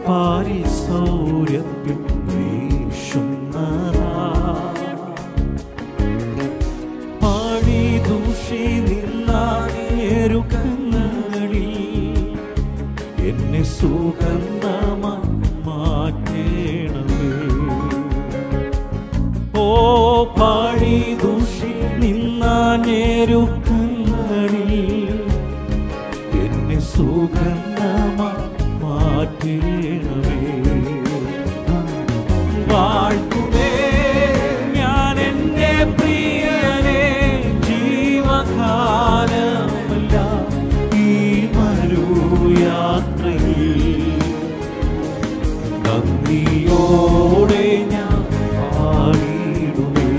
പാരി സൗരത്തിൽ വീശുന്നതാ പാടി ദൂഷി നിന്നാരുക്കങ്ങളിൽ എന്നെ സുഗന്ധമായി മാറ്റേണമേ ഓ പാടി ദൂഷി നിന്നാരുക്കങ്ങളിൽ എന്നെ സുഗന്ധമായി മാറ്റേണമേ വാഴ്ത്തുമേ ഞാൻ എൻ്റെ പ്രിയനെ ജീവകാലമല്ല ഈ മരുയാത്രയിൽ നന്ദിയോടെ ഞാൻ പാടിടുമേ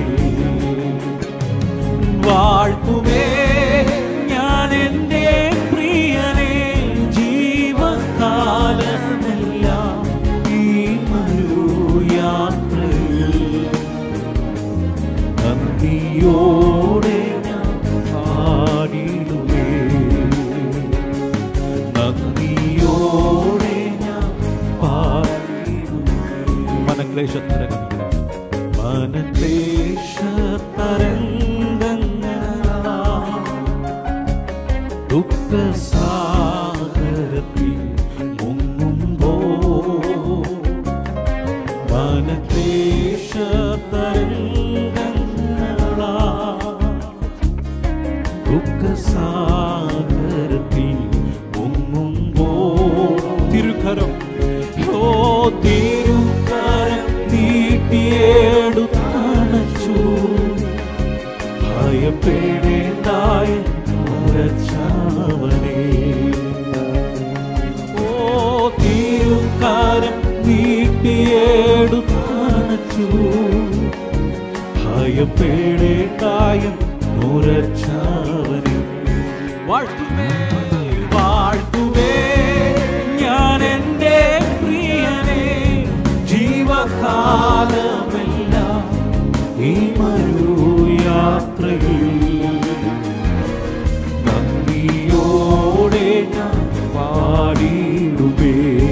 വാഴ്ത്തുമേ ഞാൻ എൻ്റെ പ്രിയനെ ജീവകാലമെല്ലാം ഈ മരുയാത്രയിൽ നന്ദിയോടെ ഞാൻ പാടിടുമേ നന്ദിയോടെ ഞാൻ പാടിടുമേ മനക്ലേശത്തരങ്ങൾ മനക്ലേശതരംഗങ്ങളാ ദുഃഖസാഗരത്തിൽ മുങ്ങുമ്പോ മനക്ലേശതരംഗങ്ങളാ ദുഃഖസാഗരത്തിൽ മുങ്ങുമ്പോ തിരുക്കരം ഓ തിരുക്കരം നീട്ടിയെടുത്തണച്ചു ഭയപ്പെടേണ്ടായ ഉറച്ചവനേ ഓ തിരുക്കാരം നീട്ടിയെടുത്തണച്ചു ഭയപ്പെടേണ്ടായ ഉറച്ചവനേ വാഴ്ത്തുമേ വാഴ്ത്തുമേ ഞാൻ എൻ്റെ പ്രിയനെ ജീവകാലമെല്ലാം ഈ മരുയാത്രയിൽ നന്ദിയോടെ ഞാൻ പാടിടുമേ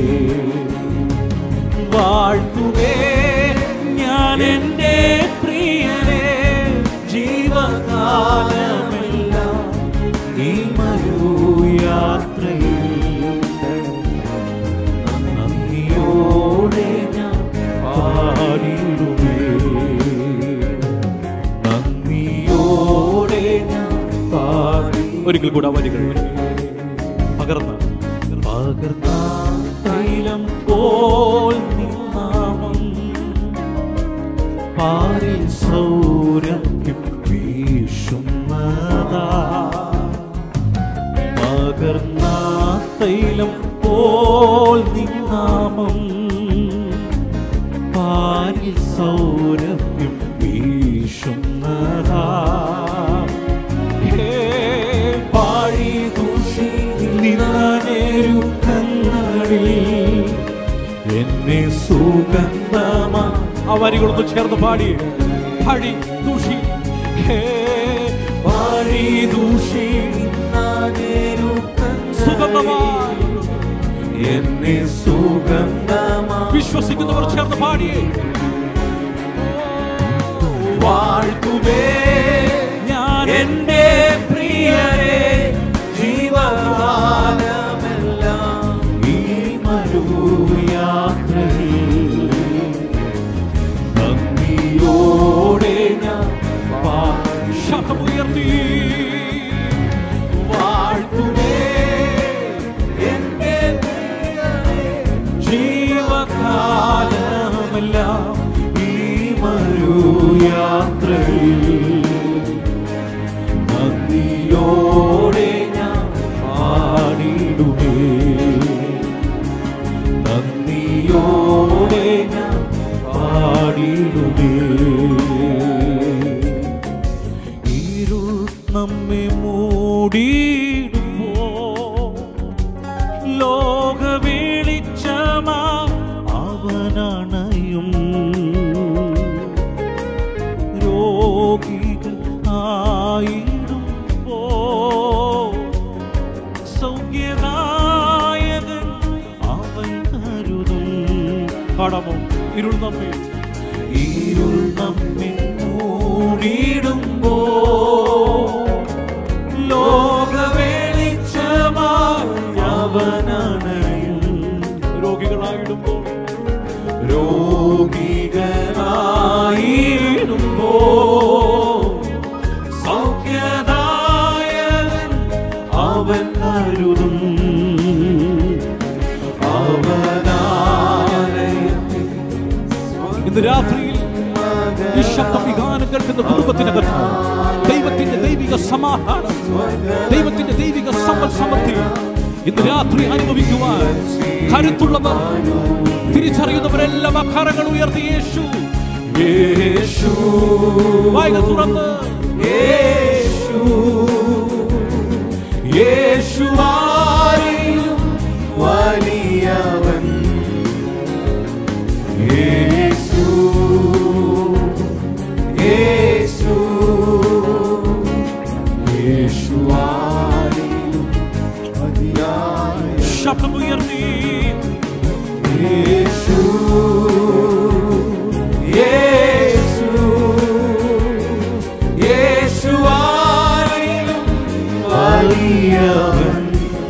വാഴ്ത്തുമേ ഞാൻ എൻ്റെ പ്രിയനെ ജീവകാലമെല്ലാം ഈ മരുയാത്രയിൽ നന്ദിയോടെ ഞാൻ പാടിടുമേ നന്ദിയോടെ ഞാൻ പാടി ഒരിക്കൽ കൂടെ വരികൾ പകർന്ന പകർന്ന തൈലം പോൽ നിന്നാമം പാരിൽ സൗരഭ്യം വീശുന്നതാ പകർന്ന തൈലം പോൽ നിന്നാമം പാരിൽ സൗരഭ്യം വീശുന്നതാ ഹേ, പാഴി ദൂഷി നിറനേരുക്കങ്ങളിൽ എന്നെ സുഗന്ധമാ ആ വരികളൊന്ന് ചേർന്ന് പാടി പാടി ദൂഷി ഹേ പാഴി ദൂഷി സുഗന്ധമായി എന്നെ സുഗന്ധമാ വിശ്വസിക്കുന്നവർ ചേർന്ന് പാടിയേ വാഴ്ത്തുമേ ഞാൻ എൻ്റെ പ്രിയരെ ജീവകാലമെല്ലാം ഈ മരുയാത്രയിൽ നന്ദിയോടെ ഞാൻ പാടി ശബ്ദമുയർത്തി വാഴ്ത്തുമേ എൻ്റെ പ്രിയരെ ജീവകാലമെല്ലാം ഈ മരുയാത്രയിൽ നന്ദിയോടെ ഞാൻ പാടിടുമേ നന്ദിയോടെ ഞാൻ പാടിടുമേ ഇരുൾ നമ്മെ മൂടിയിടുമ്പോ ലോക വെളിച്ചമാ അവനണയും രോഗികൾ ആയിടുമ്പോ സൗഖ്യനായകൻ അവൻ കരുതും പാടാമോ ഇരുൾ നമ്മെ ഇരുൾ നമ്മെ മൂടിയിടുമ്പോ ലോക വെളിച്ചമായി അവനണയും രോഗികളായിടുമ്പോൾ രോഗികളായിടുമ്പോ സൗഖ്യദായകൻ അവൻ കരുതും അവനാലയത്തിൽ ഇന്ന് രാത്രിയിൽ ഈ ശബ്ദം വികാരം കേൾക്കുന്ന കുടുംബത്തിനകത്ത് ദൈവത്തിന്റെ ദൈവിക സമാധാനം ദൈവത്തിന്റെ ദൈവിക സമ്പൽ സമൃദ്ധി ഇന്ന് രാത്രി അനുഭവിക്കുവാൻ കരുത്തുള്ളവർ തിരിച്ചറിയുന്നവരെല്ലാം ആ കരങ്ങൾ ഉയർത്തി യേശു യേശു വായിക തുറന്ന് യേശു യേശുവാരിലും വലിയവൻ യേശു യേശു യേശുവാരിലും മതിയായ ശബ്ദം ഉയർത്തി യേശു യേശു യേശുവാരിലും വലിയവൻ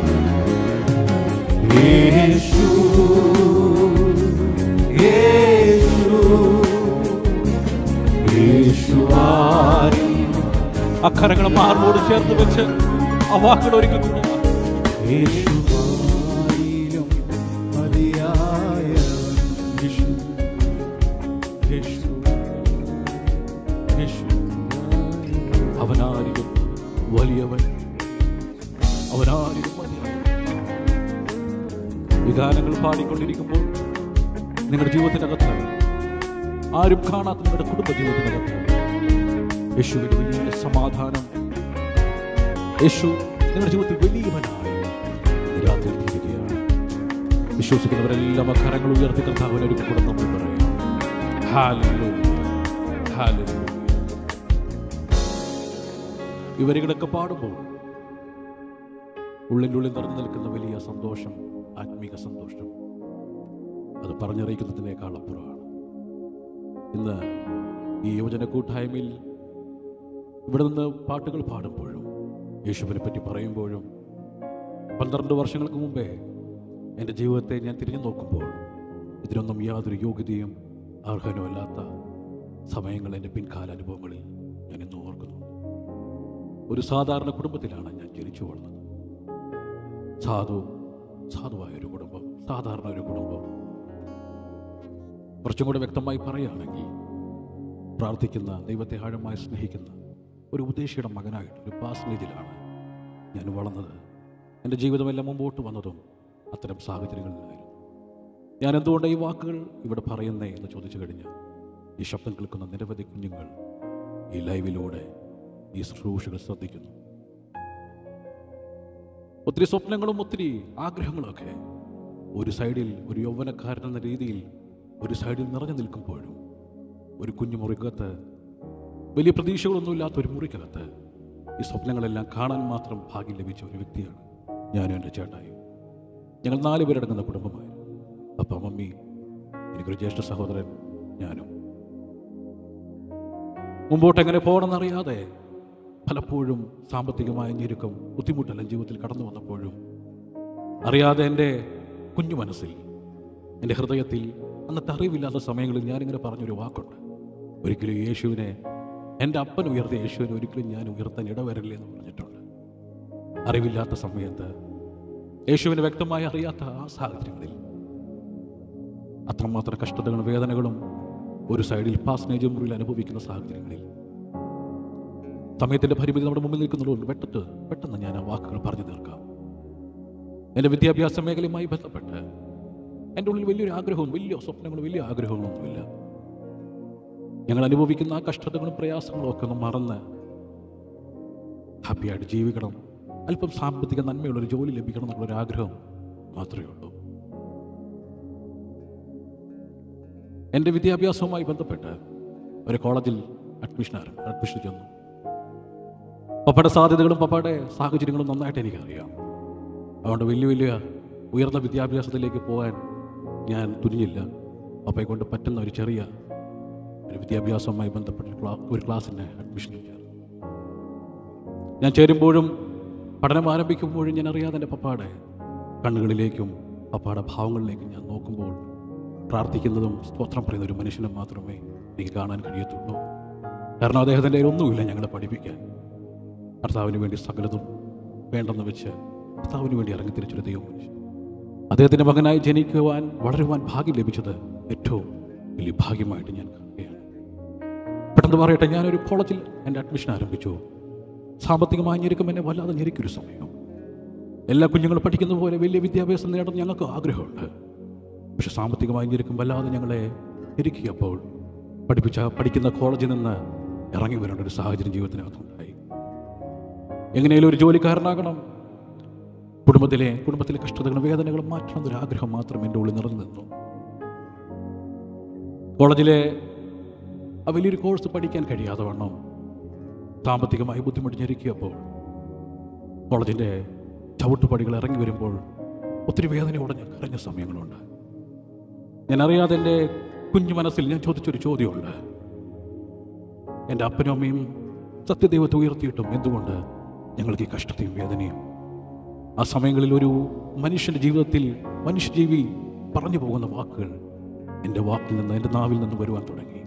യേശു യേശു യേശുവാരിലും ആ കരങ്ങൾ മാർബോട് ചേർത്ത് വെച്ച് ആ വാക്കുകൾ ഒരിക്കൽ കൂടെ യേശുവാരിലും മതിയായവൻ യേശു യേശു യേശു അവനാരിലും വലിയവൻ അവനാരിലും വലിയവൻ വികാരങ്ങൾ പാടിക്കൊണ്ടിരിക്കുമ്പോൾ നിങ്ങളുടെ ജീവിതത്തിനകത്ത് ആരും കാണാത്ത നിങ്ങളുടെ കുടുംബ ജീവിതത്തിനകത്ത് യേശുവിന് വലിയ സമാധാനം യേശു നിങ്ങളുടെ ജീവിതത്തിൽ വലിയവനായി ഇന്ന് രാത്രി തീരുകയാണ് വിശ്വസിക്കുന്നവരെല്ലാം ആ കരങ്ങൾ ഉയർത്തി കർത്താവിനെ ഒരു കൂടെ നമ്മൾ പറയാം ഹാലൂയ ഹാലൂയ ഇവരുകളൊക്കെ പാടുമ്പോൾ ഉള്ളിൻ്റെ ഉള്ളിൽ നിറഞ്ഞു നിൽക്കുന്ന വലിയ സന്തോഷം ആത്മീക സന്തോഷം അത് പറഞ്ഞറിയിക്കുന്നതിനേക്കാൾ അപ്പുറമാണ് ഇന്ന് ഈ യുവജന കൂട്ടായ്മയിൽ ഇവിടെ നിന്ന് പാട്ടുകൾ പാടുമ്പോഴും യേശുവിനെ പറ്റി പറയുമ്പോഴും പന്ത്രണ്ട് വർഷങ്ങൾക്ക് മുമ്പേ എൻ്റെ ജീവിതത്തെ ഞാൻ തിരിഞ്ഞു നോക്കുമ്പോൾ ഇതിനൊന്നും യാതൊരു യോഗ്യതയും അർഹനുമല്ലാത്ത സമയങ്ങൾ എൻ്റെ പിൻകാല അനുഭവങ്ങളിൽ ഞാൻ ഇന്ന് ഓർക്കുന്നു ഒരു സാധാരണ കുടുംബത്തിലാണ് ഞാൻ ജനിച്ചു വളർന്നത് സാധു സാധുവായ ഒരു കുടുംബം സാധാരണ ഒരു കുടുംബം കുറച്ചും കൂടെ വ്യക്തമായി പറയുകയാണെങ്കിൽ പ്രാർത്ഥിക്കുന്ന ദൈവത്തെ ആഴമായി സ്നേഹിക്കുന്ന ഒരു ഉദ്ദേശിയുടെ മകനായിട്ട് ഒരു പാസ്നേജിലാണ് ഞാൻ വളർന്നത് എൻ്റെ ജീവിതമെല്ലാം മുമ്പോട്ട് വന്നതും അത്തരം സാഹചര്യങ്ങളിലായിരുന്നു ഞാൻ എന്തുകൊണ്ട് ഈ വാക്കുകൾ ഇവിടെ പറയുന്നേ എന്ന് ചോദിച്ചു കഴിഞ്ഞാൽ ഈ ശബ്ദം കേൾക്കുന്ന നിരവധി കുഞ്ഞുങ്ങൾ ഈ ലൈവിലൂടെ ഈ ശുശ്രൂഷകൾ ശ്രദ്ധിക്കുന്നു ഒത്തിരി സ്വപ്നങ്ങളും ഒത്തിരി ആഗ്രഹങ്ങളും ഒക്കെ ഒരു സൈഡിൽ ഒരു യൗവനക്കാരൻ എന്ന രീതിയിൽ ഒരു സൈഡിൽ നിറഞ്ഞു നിൽക്കുമ്പോഴും ഒരു കുഞ്ഞു മുറിക്കകത്ത് വലിയ പ്രതീക്ഷകളൊന്നുമില്ലാത്ത ഒരു മുറിക്കകത്ത് ഈ സ്വപ്നങ്ങളെല്ലാം കാണാൻ മാത്രം ഭാഗ്യം ലഭിച്ച ഒരു വ്യക്തിയാണ് ഞാനും എൻ്റെ ചേട്ടായും ഞങ്ങൾ നാല് പേരടങ്ങുന്ന കുടുംബമായിരുന്നു അപ്പ മമ്മി എനിക്കൊരു ജ്യേഷ്ഠ സഹോദരൻ ഞാനും മുമ്പോട്ട് എങ്ങനെ പോകണമെന്നറിയാതെ പലപ്പോഴും സാമ്പത്തികമായ ഞെരുക്കം ബുദ്ധിമുട്ടെല്ലാം ജീവിതത്തിൽ കടന്നു വന്നപ്പോഴും അറിയാതെ എൻ്റെ കുഞ്ഞു മനസ്സിൽ എൻ്റെ ഹൃദയത്തിൽ അന്നത്തെ അറിവില്ലാത്ത സമയങ്ങളിൽ ഞാനിങ്ങനെ പറഞ്ഞൊരു വാക്കുണ്ട് ഒരിക്കലും യേശുവിനെ എൻ്റെ അപ്പൻ ഉയർത്തിയ യേശുവിനെ ഒരിക്കലും ഞാൻ ഉയർത്താൻ ഇടവരല്ലേ എന്ന് പറഞ്ഞിട്ടുണ്ട് അറിവില്ലാത്ത സമയത്ത് യേശുവിനെ വ്യക്തമായി അറിയാത്ത ആ സാഹചര്യങ്ങളിൽ അത്രമാത്രം കഷ്ടതകളും വേദനകളും ഒരു സൈഡിൽ പാസ്നേജ് മുറിയിൽ അനുഭവിക്കുന്ന സാഹചര്യങ്ങളിൽ സമയത്തിൻ്റെ പരിമിതി നമ്മുടെ മുമ്പിൽ നിൽക്കുന്നുള്ളൂ പെട്ടെന്ന് പെട്ടെന്ന് ഞാൻ ആ വാക്കുകൾ പറഞ്ഞു തീർക്കാം എൻ്റെ വിദ്യാഭ്യാസ മേഖലയുമായി ബന്ധപ്പെട്ട് എൻ്റെ ഉള്ളിൽ വലിയൊരു ആഗ്രഹവും വലിയ സ്വപ്നങ്ങളും വലിയ ആഗ്രഹങ്ങളൊന്നുമില്ല ഞങ്ങൾ അനുഭവിക്കുന്ന ആ കഷ്ടതകളും പ്രയാസങ്ങളും ഒക്കെ ഒന്ന് മറന്ന് ഹാപ്പിയായിട്ട് ജീവിക്കണം അല്പം സാമ്പത്തിക നന്മയുള്ളൊരു ജോലി ലഭിക്കണം എന്നുള്ളൊരു ആഗ്രഹം മാത്രമേ ഉള്ളൂ എൻ്റെ വിദ്യാഭ്യാസവുമായി ബന്ധപ്പെട്ട് ഒരു കോളേജിൽ അഡ്മിഷൻ ആരംഭ അഡ്മിഷൻ ചെന്നു പപ്പയുടെ സാധ്യതകളും പപ്പയുടെ സാഹചര്യങ്ങളും നന്നായിട്ട് എനിക്കറിയാം അതുകൊണ്ട് വലിയ വലിയ ഉയർന്ന വിദ്യാഭ്യാസത്തിലേക്ക് പോകാൻ ഞാൻ തുനിഞ്ഞില്ല പപ്പയെ കൊണ്ട് പറ്റുന്ന ഒരു ചെറിയ ഒരു വിദ്യാഭ്യാസവുമായി ബന്ധപ്പെട്ട ഒരു ക്ലാ- ഒരു ക്ലാസ്സിന് അഡ്മിഷൻ ചേർന്നു ഞാൻ ചേരുമ്പോഴും പഠനം ആരംഭിക്കുമ്പോഴും ഞാൻ അറിയാതെ എൻ്റെ പപ്പാടെ കണ്ണുകളിലേക്കും പപ്പാടെ ഭാവങ്ങളിലേക്കും ഞാൻ നോക്കുമ്പോൾ പ്രാർത്ഥിക്കുന്നതും സ്തോത്രം പറയുന്ന ഒരു മനുഷ്യനെ മാത്രമേ എനിക്ക് കാണാൻ കഴിയത്തുള്ളൂ കാരണം അദ്ദേഹത്തിൻ്റെ കയ്യിൽ ഒന്നുമില്ല ഞങ്ങളെ പഠിപ്പിക്കാൻ കർത്താവിന് വേണ്ടി സകലതും വേണ്ടെന്ന് വെച്ച് കർത്താവിന് വേണ്ടി ഇറങ്ങി തിരിച്ചൊരു ദൈവം മനുഷ്യൻ അദ്ദേഹത്തിൻ്റെ മകനായി ജനിക്കുവാൻ വളരുവാൻ ഭാഗ്യം ലഭിച്ചത് ഏറ്റവും വലിയ ഭാഗ്യമായിട്ട് ഞാൻ കാണുകയാണ് പെട്ടെന്ന് പറയട്ടെ ഞാനൊരു കോളേജിൽ എൻ്റെ അഡ്മിഷൻ ആരംഭിച്ചു സാമ്പത്തികമായി ഞെരുക്കം എന്നെ വല്ലാതെ ഞെരുക്കൊരു സമയം എല്ലാ കുഞ്ഞുങ്ങളും പഠിക്കുന്ന പോലെ വലിയ വിദ്യാഭ്യാസം നേടാൻ ഞങ്ങൾക്ക് ആഗ്രഹമുണ്ട് പക്ഷെ സാമ്പത്തികമായി ഞെരുക്കം വല്ലാതെ ഞങ്ങളെ ഞെരുക്കിയപ്പോൾ പഠിപ്പിച്ച പഠിക്കുന്ന കോളേജിൽ നിന്ന് ഇറങ്ങി വരേണ്ട ഒരു സാഹചര്യം ജീവിതത്തിനകത്തുണ്ടായി എങ്ങനെയാലും ഒരു ജോലിക്കാരനാകണം കുടുംബത്തിലെ കുടുംബത്തിലെ കഷ്ടതകളും വേദനകളും മാറ്റണം എന്നൊരു ആഗ്രഹം മാത്രം എൻ്റെ ഉള്ളിൽ നിറഞ്ഞു നിന്നു കോളേജിലെ ആ വലിയൊരു കോഴ്സ് പഠിക്കാൻ കഴിയാതെ വണ്ണം സാമ്പത്തികമായി ബുദ്ധിമുട്ട് ഞെരുക്കിയപ്പോൾ കോളേജിൻ്റെ ചവിട്ടുപടികൾ ഇറങ്ങി വരുമ്പോൾ ഒത്തിരി വേദനയോടെ ഞാൻ കരഞ്ഞ സമയങ്ങളുണ്ട് ഞാൻ അറിയാതെ എൻ്റെ കുഞ്ഞു മനസ്സിൽ ഞാൻ ചോദിച്ചൊരു ചോദ്യമുണ്ട് എൻ്റെ അപ്പനും അമ്മയും സത്യദൈവത്തെ ഉയർത്തിയിട്ടും എന്തുകൊണ്ട് ഞങ്ങൾക്ക് ഈ കഷ്ടതയും വേദനയും ആ സമയങ്ങളിൽ ഒരു മനുഷ്യൻ്റെ ജീവിതത്തിൽ മനുഷ്യജീവി പറഞ്ഞു പോകുന്ന വാക്കുകൾ എൻ്റെ വാക്കിൽ നിന്ന് എൻ്റെ നാവിൽ നിന്ന് വരുവാൻ തുടങ്ങി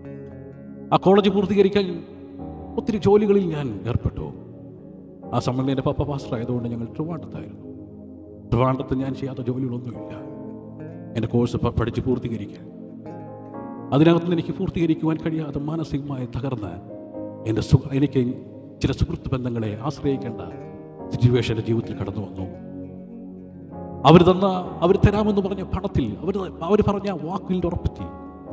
ആ കോളേജ് പൂർത്തീകരിക്കാൻ ഒത്തിരി ജോലികളിൽ ഞാൻ ഏർപ്പെട്ടു ആ സമയത്ത് എൻ്റെ പപ്പ പാസ്റ്റർ ആയതുകൊണ്ട് ഞങ്ങൾ ട്രിവാണ്ടത്തായിരുന്നു ട്രിവാണ്ടത്ത് ഞാൻ ചെയ്യാത്ത ജോലികളൊന്നുമില്ല എൻ്റെ കോഴ്സ് പ- പഠിച്ച് പൂർത്തീകരിക്കാൻ അതിനകത്ത് നിന്ന് എനിക്ക് പൂർത്തീകരിക്കുവാൻ കഴിയാതെ മാനസികമായി തകർന്ന് എൻ്റെ സുഖ എനിക്ക് ചില സുഹൃത്ത് ബന്ധങ്ങളെ ആശ്രയിക്കേണ്ട സിറ്റുവേഷൻ എൻ്റെ ജീവിതത്തിൽ കടന്നു വന്നു അവർ തന്ന അവർ തരാമെന്ന് പറഞ്ഞ പണത്തിൽ അവർ അവർ പറഞ്ഞ വാക്കിൻ്റെ ഉറപ്പത്തിൽ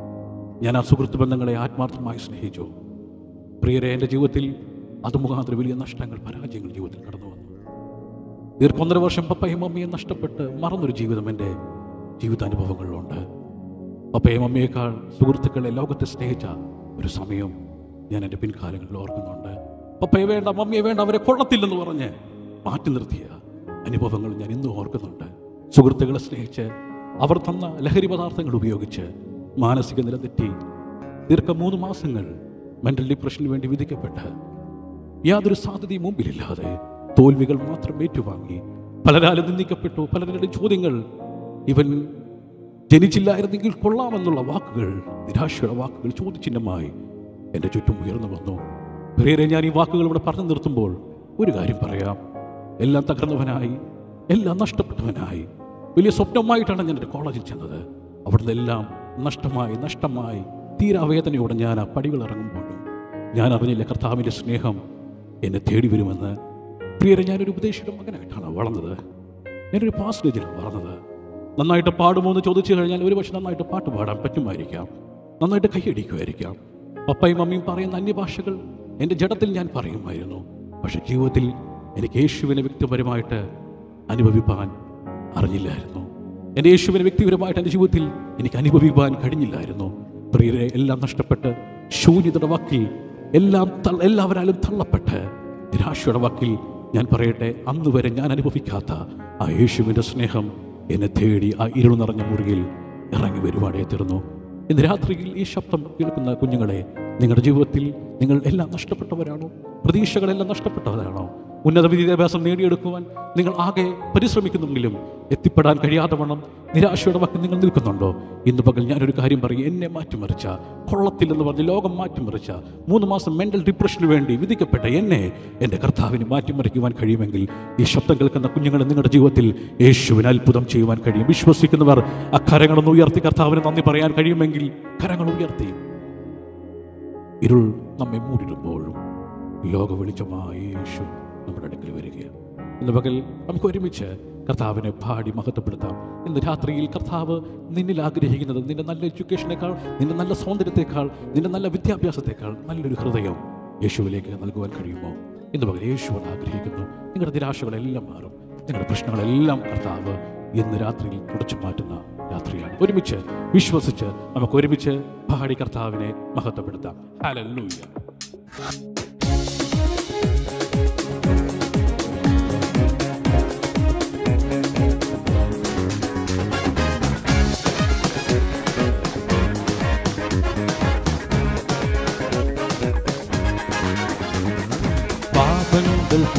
ഞാൻ ആ സുഹൃത്ത് ബന്ധങ്ങളെ ആത്മാർത്ഥമായി സ്നേഹിച്ചു പ്രിയരെ എൻ്റെ ജീവിതത്തിൽ അത് മുഖാന്തരം വലിയ നഷ്ടങ്ങൾ പരാജയങ്ങൾ ജീവിതത്തിൽ കടന്നു വന്നു ദീർഘൊന്നര വർഷം പപ്പയും മമ്മിയും നഷ്ടപ്പെട്ട് മറന്നൊരു ജീവിതം എൻ്റെ ജീവിതാനുഭവങ്ങളിലുണ്ട് പപ്പയും മമ്മിയേക്കാൾ സുഹൃത്തുക്കളെ ലോകത്തെ സ്നേഹിച്ച ഒരു സമയം ഞാൻ എൻ്റെ പിൻകാലങ്ങളിൽ ഓർക്കുന്നുണ്ട് പപ്പയെ വേണ്ട മമ്മിയെ വേണ്ട അവരെ കൊള്ളത്തില്ലെന്ന് പറഞ്ഞ് മാറ്റി നിർത്തിയ അനുഭവങ്ങൾ ഞാൻ ഇന്നും ഓർക്കുന്നുണ്ട് സുഹൃത്തുക്കളെ സ്നേഹിച്ച് അവർ തന്ന ലഹരി പദാർത്ഥങ്ങൾ ഉപയോഗിച്ച് മാനസിക നില തെറ്റി ദീർഘ മൂന്ന് മാസങ്ങൾ മെന്റൽ ഡിപ്രഷന് വേണ്ടി വിധിക്കപ്പെട്ട് യാതൊരു സാധ്യതയും മുമ്പിലില്ലാതെ തോൽവികൾ മാത്രം ഏറ്റുവാങ്ങി പലരാലും നിന്ദിക്കപ്പെട്ടു പലരുടെ ചോദ്യങ്ങൾ ഇവൻ ജനിച്ചില്ലായിരുന്നെങ്കിൽ കൊള്ളാമെന്നുള്ള വാക്കുകൾ നിരാശയുടെ വാക്കുകൾ ചോദ്യചിഹ്നമായി എൻ്റെ ചുറ്റും ഉയർന്നു വന്നു പ്രിയരെ ഞാൻ ഈ വാക്കുകൾ ഇവിടെ പറഞ്ഞു നിർത്തുമ്പോൾ ഒരു കാര്യം പറയാം എല്ലാം തകർന്നവനായി എല്ലാം നഷ്ടപ്പെട്ടവനായി വലിയ സ്വപ്നമായിട്ടാണ് ഞാൻ എൻ്റെ കോളേജിൽ ചെന്നത് അവിടുന്ന് എല്ലാം നഷ്ടമായി നഷ്ടമായി തീരാവേദനയോടെ ഞാൻ ആ പടികൾ ഇറങ്ങുമ്പോഴും ഞാൻ അറിഞ്ഞില്ല കർത്താവിൻ്റെ സ്നേഹം എന്നെ തേടി വരുമെന്ന് പ്രിയരെ ഞാനൊരു ഉപദേശിയുടെ മകനായിട്ടാണ് വളർന്നത് ഞാനൊരു പാസ്റ്റേജിലാണ് വളർന്നത് നന്നായിട്ട് പാടുമോ എന്ന് ചോദിച്ചു കഴിഞ്ഞാൽ ഒരു പക്ഷെ നന്നായിട്ട് പാട്ട് പാടാൻ പറ്റുമായിരിക്കാം നന്നായിട്ട് കൈയടിക്കുമായിരിക്കാം പപ്പയും മമ്മിയും പറയുന്ന അന്യഭാഷകൾ എൻ്റെ ജഡത്തിൽ ഞാൻ പറയുമായിരുന്നു പക്ഷെ ജീവിതത്തിൽ എനിക്ക് യേശുവിനെ വ്യക്തിപരമായിട്ട് അനുഭവിപ്പാൻ അറിഞ്ഞില്ലായിരുന്നു എൻ്റെ യേശുവിനെ വ്യക്തിപരമായിട്ട് എൻ്റെ ജീവിതത്തിൽ എനിക്ക് അനുഭവിപ്പാൻ കഴിഞ്ഞില്ലായിരുന്നു പ്രിയരെ എല്ലാം നഷ്ടപ്പെട്ട് ശൂന്യതയുടെ വാക്കിൽ എല്ലാം തള്ള- എല്ലാവരാലും തള്ളപ്പെട്ട് നിരാശയുടെ വാക്കിൽ ഞാൻ പറയട്ടെ അന്ന് വരെ ഞാൻ അനുഭവിക്കാത്ത ആ യേശുവിൻ്റെ സ്നേഹം എന്നെ തേടി ആ ഇരുൾ നിറഞ്ഞ മുറിയിൽ ഇറങ്ങി വരുവാടേ തീർന്നു ഇന്ന് രാത്രിയിൽ ഈ ശബ്ദം കേൾക്കുന്ന കുഞ്ഞുങ്ങളെ നിങ്ങളുടെ ജീവിതത്തിൽ നിങ്ങൾ എല്ലാം നഷ്ടപ്പെട്ടവരാണോ പ്രതീക്ഷകളെല്ലാം നഷ്ടപ്പെട്ടവരാണോ ഉന്നത വിദ്യാഭ്യാസം നേടിയെടുക്കുവാൻ നിങ്ങൾ ആകെ പരിശ്രമിക്കുന്നെങ്കിലും എത്തിപ്പെടാൻ കഴിയാതെ വണ്ണം നിരാശയുടെ വാക്കിൽ നിങ്ങൾ നിൽക്കുന്നുണ്ടോ ഇന്ന് പകൽ ഞാനൊരു കാര്യം പറയും എന്നെ മാറ്റിമറിച്ച കൊള്ളത്തില്ലെന്ന് പറഞ്ഞ് ലോകം മാറ്റിമറിച്ച മൂന്ന് മാസം മെന്റൽ ഡിപ്രഷന് വേണ്ടി വിധിക്കപ്പെട്ട എന്നെ എൻ്റെ കർത്താവിന് മാറ്റിമറിക്കുവാൻ കഴിയുമെങ്കിൽ ഈ ശബ്ദം കേൾക്കുന്ന കുഞ്ഞുങ്ങളെ നിങ്ങളുടെ ജീവിതത്തിൽ യേശുവിന് അത്ഭുതം ചെയ്യുവാൻ കഴിയും വിശ്വസിക്കുന്നവർ ആ കരങ്ങളൊന്ന് ഉയർത്തി കർത്താവിന് നന്ദി പറയാൻ കഴിയുമെങ്കിൽ കരങ്ങൾ ഉയർത്തി ഇരുൾ നമ്മെ മൂടിടുമ്പോഴും ലോക വെളിച്ചമായ യേശു നമ്മുടെ അടുക്കൽ വരികയാണ് ഇന്ന് പകൽ നമുക്ക് ഒരുമിച്ച് കർത്താവിനെ പാടി മഹത്വപ്പെടുത്താം ഇന്ന് രാത്രിയിൽ കർത്താവ് നിന്നിൽ ആഗ്രഹിക്കുന്നത് നിന്റെ നല്ല എഡ്യൂക്കേഷനേക്കാൾ നിന്റെ നല്ല സൗന്ദര്യത്തെക്കാൾ നിന്റെ നല്ല വിദ്യാഭ്യാസത്തെക്കാൾ നല്ലൊരു ഹൃദയം യേശുവിലേക്ക് നൽകുവാൻ കഴിയുമോ ഇന്ന് പകൽ യേശു അത് ആഗ്രഹിക്കുന്നു നിങ്ങളുടെ നിരാശകളെല്ലാം മാറും നിങ്ങളുടെ പ്രശ്നങ്ങളെല്ലാം കർത്താവ് ഇന്ന് രാത്രിയിൽ തുടച്ചു മാറ്റുന്ന രാത്രിയാണ് ഒരുമിച്ച് വിശ്വസിച്ച് നമുക്ക് ഒരുമിച്ച് പാടി കർത്താവിനെ മഹത്വപ്പെടുത്താം ഹല്ലേലൂയ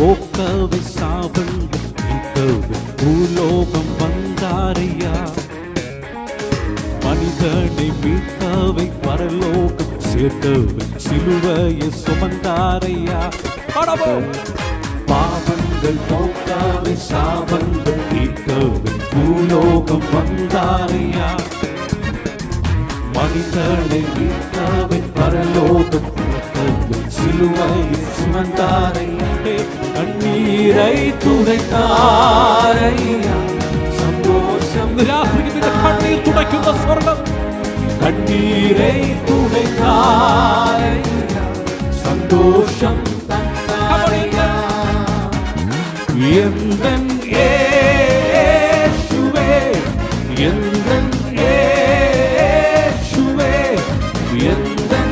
போக்கவை சாபங்கள் நீக்கவே பூலோகம் வந்தாரையா மனிதனை மீட்கவை பரலோகம் சேர்க்கவை சிலுவையை சுமந்தாரையா படவும் பாவங்கள் போக்காவை சாபங்கள் நீக்கவை பூலோகம் வந்தாரையா மனிதனை மீட்கவை பரலோகம் சேர்க்கவை சிலுவையை சுமந்தாரையா கண்ணீரை துடைத்தாரையா സന്തോഷം രാത്രിയുടെ കണ്ണീർ തുടയ്ക്കുന്ന സ്വർണം കണ്ണീരെ തുടയ്ക്കായ സന്തോഷം എന്തൻ യേശുവേ എന്തൻ യേശുവേ എന്തൻ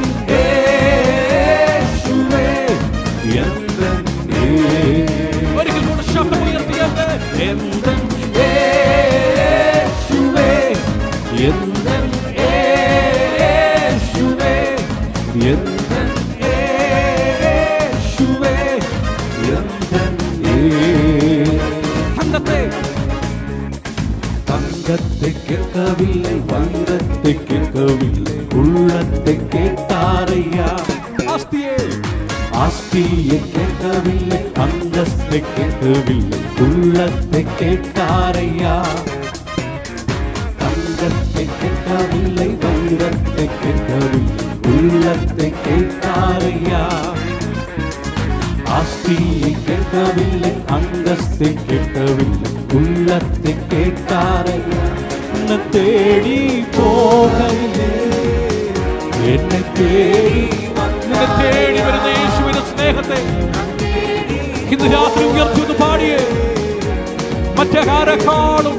യേശുവേ എന്തൻ ഒരിക്കൽ കൂടെ ശബ്ദം ഉയർത്തിയത് എന്തൻ യേശുവേ എന്തൻ യേശുവേ എന്തൻ യേശുവേ എന്തൻ തങ്കത്തെ தங்கத்தை கேட்கவில்லை வைரத்தை கேட்கவில்லை உள்ளத்தை கேட்டாரையா ஆஸ்தியே ஆஸ்தியை கேட்கவில்லை அந்தஸ்தை கேட்கவில்லை உள்ளத்தை கேட்டாரையா தங்கத்தை கேட்கவில்லை வைரத்தை கேட்கவில்லை உள்ளத்தை கேட்டாரையா ஆஸ்தியை கேட்கவில்லை அந்தஸ்தை கேட்கவில்லை உள்ளத்தை கேட்டாரையா உன்னை தேடி போகவில்லை എന്നെ തേടി നിന്നെ തേടി വരുന്ന യേശുവിന്റെ സ്നേഹത്തെ ഇന്ന് രാത്രി ഉയർത്തുന്ന പാടിയേ മറ്റാരെക്കാളും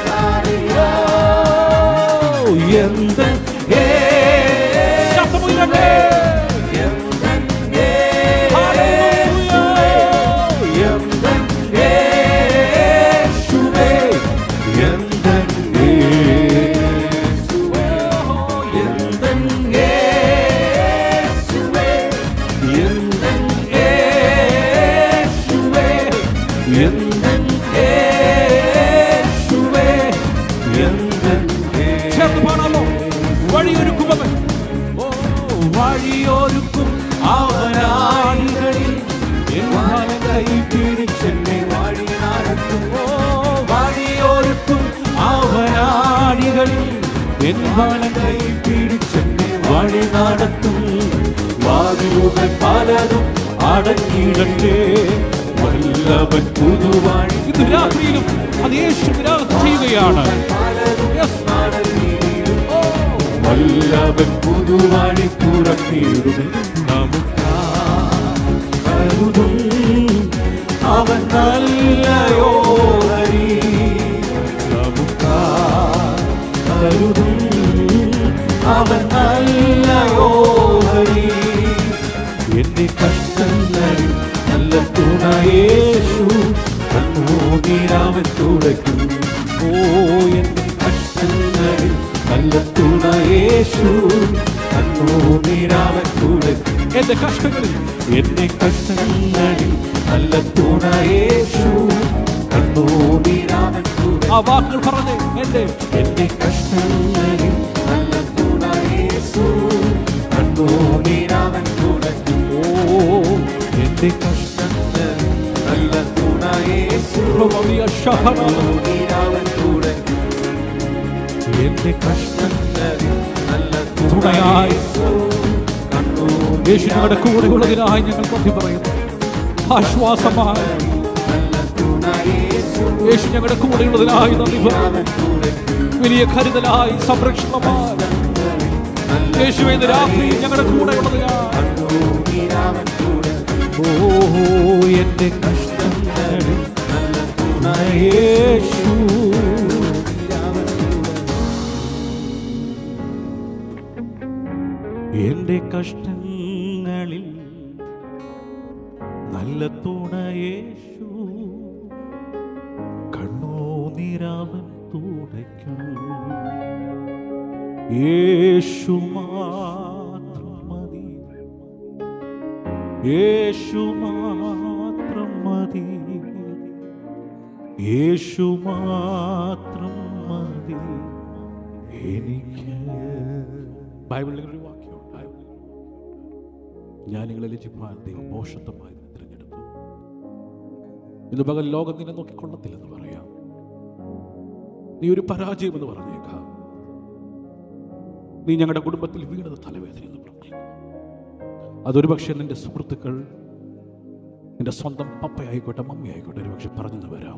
എന്ത് ശബ്ദമുയരട്ടെ ചേർന്ന് പാടാമോ വഴിയൊരുക്കുമവൻ ഓ വഴിയൊരുക്കും അവനാളികളിൽ എൻ വലം കൈ പിടിച്ചെന്നെ വഴി നടത്തും ഓ വഴിയൊരുക്കും അവനാളികളിൽ എൻ വലം കൈ പിടിച്ചെന്നെ വഴി നടത്തും വാതിലുകൾ പലതും അടങ്ങിയിടട്ടെ വല്ലവൻ പുതുവാഴി ഇത് രാത്രിയിലും അത് യേശു വിരാഗം ചെയ്യുകയാണ് Yes. ഓ, വല്ലവൻ പുതുവാഴി തുറക്കിയിടും നമുക്കാരുതും അവൻ നല്ലയോഹരി നമുക്കാരുതും അവൻ നല്ലയോഹരി എന്റെ കഷ്ടങ്ങളിൽ നല്ല തുണയേശു കണ്ണൂനീരാവൻ തുടയ്ക്കും ഓ എന്റെ കഷ്ടങ്ങളിൽ നല്ല തുണയേശു കണ്ണൂനീരാവൻ തുടയ്ക്കും എന്റെ കഷ്ടങ്ങളിൽ എന്റെ കഷ്ടങ്ങളിൽ നല്ല തുണയേശു കണ്ണൂനീരാവൻ തുടയ്ക്കും ആ വാക്കുകൾ പറഞ്ഞേ എന്റെ എന്റെ കഷ്ടങ്ങളിൽ നല്ല തുണയേശു കണ്ണൂനീരാവൻ തുടയ്ക്കും ഓ എന്റെ കഷ്ടങ്ങൾ നല്ല തുണയേശു കണ്ണൂനീരാവൻ തുടയ്ക്കും എന്റെ കഷ്ടങ്ങളിൽ നല്ല തുണയായി യേശു ഞങ്ങളുടെ കൂടെ ഉള്ളതിനായി ഞങ്ങൾ നന്ദി പറയുന്നു ആശ്വാസമായി യേശു ഞങ്ങളുടെ കൂടെ ഉള്ളതിനായി നന്ദി പറയുന്നു വലിയ കരുതലായി സംരക്ഷണമായി യേശു ഇന്ന് രാത്രി ഞങ്ങളുടെ കൂടെ ഉള്ളതിനായി ഓ എന്റെ കഷ്ടങ്ങളിൽ യേശു എന്റെ കഷ്ടങ്ങളിൽ നല്ല തുണയേശു കണ്ണൂനിരാവൻ തുടയ്ക്കും യേശു മാത്രം മതി യേശു മാത്രം മതി യേശു മാത്രം മതി എനിക്ക് ബൈബിളിൽ ഒരു വാക്യമുണ്ട് ഞാൻ നിങ്ങളെ ലജിപ്പാൻ ദൈവം മോശത്വമായി തിരഞ്ഞെടുത്തു ഇന്ന് പകൽ ലോകം നിന്നെ നോക്കിക്കൊള്ളത്തില്ലെന്ന് പറയാം നീ ഒരു പരാജയം എന്ന് പറഞ്ഞേക്കാം നീ ഞങ്ങളുടെ കുടുംബത്തിൽ വീണത് തലവേദന എന്ന് പറഞ്ഞു അതൊരു പക്ഷേ നിന്റെ സുഹൃത്തുക്കൾ നിന്റെ സ്വന്തം പപ്പയായിക്കോട്ടെ മമ്മി ആയിക്കോട്ടെ ഒരു പക്ഷെ പറഞ്ഞെന്ന് വരാം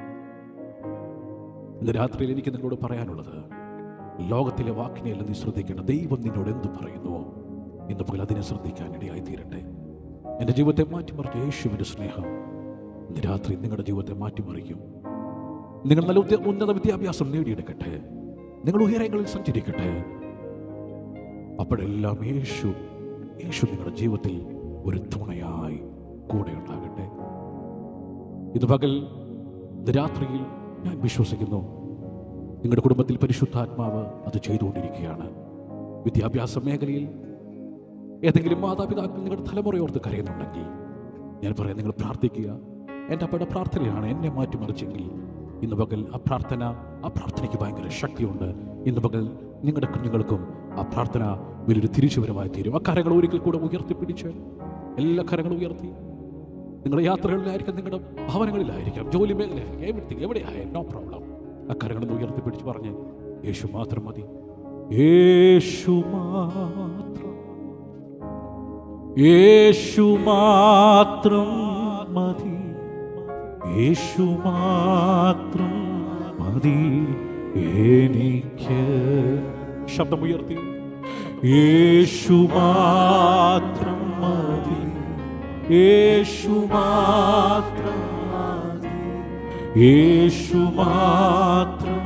ഇന്ന് രാത്രിയിൽ എനിക്ക് നിങ്ങളോട് പറയാനുള്ളത് ലോകത്തിലെ വാക്കിനെയല്ല നീ ശ്രദ്ധിക്കേണ്ട ദൈവം നിന്നോട് എന്ത് പറയുന്നുവോ ഇന്ന് പകൽ അതിനെ ശ്രദ്ധിക്കാൻ ഇടയായി തീരട്ടെ എൻ്റെ ജീവിതത്തെ മാറ്റിമറിച്ച യേശുവിൻ്റെ സ്നേഹം ഇന്ന് രാത്രി നിങ്ങളുടെ ജീവിതത്തെ മാറ്റിമറിക്കും നിങ്ങൾ നല്ല ഉദ്യ- ഉന്നത വിദ്യാഭ്യാസം നേടിയെടുക്കട്ടെ നിങ്ങൾ ഉയരങ്ങളിൽ സഞ്ചരിക്കട്ടെ അപ്പോഴെല്ലാം യേശു യേശു നിങ്ങളുടെ ജീവിതത്തിൽ ഒരു തുണയായി കൂടെ ഉണ്ടാകട്ടെ ഇത് പകൽ ഇത് രാത്രിയിൽ ഞാൻ വിശ്വസിക്കുന്നു നിങ്ങളുടെ കുടുംബത്തിൽ പരിശുദ്ധാത്മാവ് അത് ചെയ്തുകൊണ്ടിരിക്കുകയാണ് വിദ്യാഭ്യാസ മേഖലയിൽ ഏതെങ്കിലും മാതാപിതാക്കൾ നിങ്ങളുടെ തലമുറയോർത്ത് കരയുന്നുണ്ടെങ്കിൽ ഞാൻ പറയാം നിങ്ങൾ പ്രാർത്ഥിക്കുക എൻ്റെ അപ്പയുടെ പ്രാർത്ഥനയാണ് എന്നെ മാറ്റിമറിച്ചെങ്കിൽ ഇന്ന് പകൽ ആ പ്രാർത്ഥന ആ പ്രാർത്ഥനയ്ക്ക് ഭയങ്കര ശക്തിയുണ്ട് ഇന്ന് പകൽ നിങ്ങളുടെ കുഞ്ഞുങ്ങൾക്കും ആ പ്രാർത്ഥന വലിയൊരു തിരിച്ചുവരവായി തീരും ആ കരങ്ങൾ ഒരിക്കൽ കൂടെ ഉയർത്തിപ്പിടിച്ച് എല്ലാ കരങ്ങളും ഉയർത്തി നിങ്ങളുടെ യാത്രകളിലായിരിക്കാം നിങ്ങളുടെ ഭവനങ്ങളിലായിരിക്കാം ജോലി മേഖലയായിരിക്കാം എവിടത്തേക്ക് എവിടെയായാലും നോ പ്രോബ്ലം ആ കരങ്ങളൊന്ന് ഉയർത്തിപ്പിടിച്ച് പറഞ്ഞ് യേശു മാത്രം മതി യേശു മാത്രം യേശു മാത്രം മതി യേശു മാത്രം മതി എനിക്ക് ശബ്ദമുയർത്തി യേശു മാത്രം മതി യേശു മാത്രം മതി യേശു മാത്രം